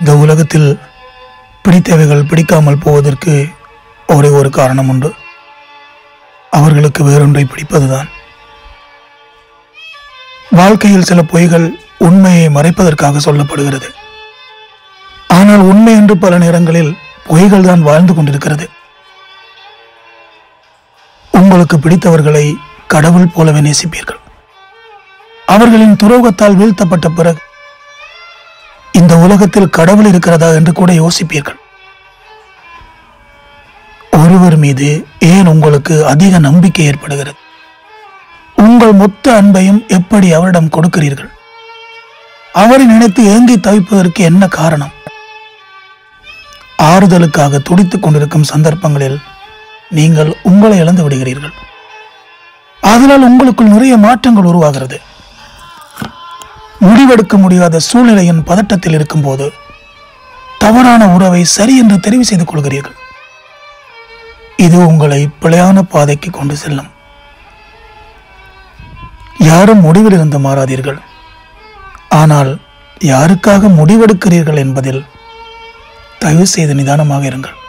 இந்த உலகத்தில் பிடித்தவைகள் பிடிக்காமல் போவதற்கு ஒரே ஒரு காரணம் உண்டு அவர்களுக்கு வேறொன்றை பிடிப்பதுதான் வாழ்க்கையில் சில பொய்கள் உண்மையை மறைப்பதற்காக சொல்லப்படுகிறது ஆனால் உண்மை என்று பல நேரங்களில் பொய்கள் தான் வாழ்ந்து கொண்டிருக்கிறது உங்களுக்கு பிடித்தவர்களை கடவுள் போலவே நேசிப்பீர்கள் அவர்களின் துரோகத்தால் வீழ்த்தப்பட்ட பிறகு இந்த உலகத்தில் கடவுள் இருக்கிறதா என்று கூட யோசிப்பீர்கள் ஒருவர் மீது ஏன் உங்களுக்கு அதிக நம்பிக்கை ஏற்படுகிறது உங்கள் மொத்த அன்பையும் எப்படி அவரிடம் கொடுக்கிறீர்கள் அவரை நினைத்து ஏங்கி தவிப்பதற்கு என்ன காரணம் ஆறுதலுக்காக துடித்துக் கொண்டிருக்கும் சந்தர்ப்பங்களில் நீங்கள் உங்களை இழந்து விடுகிறீர்கள் அதனால் உங்களுக்குள் நிறைய மாற்றங்கள் உருவாகிறது முடிவெடுக்க முடியாத சூழ்நிலையின் பதட்டத்தில் இருக்கும்போது தவறான உறவை சரி என்று தெரிவு செய்து கொள்கிறீர்கள் இது உங்களை பிழையான பாதைக்கு கொண்டு செல்லும் யாரும் முடிவிலிருந்து மாறாதீர்கள் ஆனால் யாருக்காக முடிவெடுக்கிறீர்கள் என்பதில் தயவு செய்து நிதானமாக இருங்கள்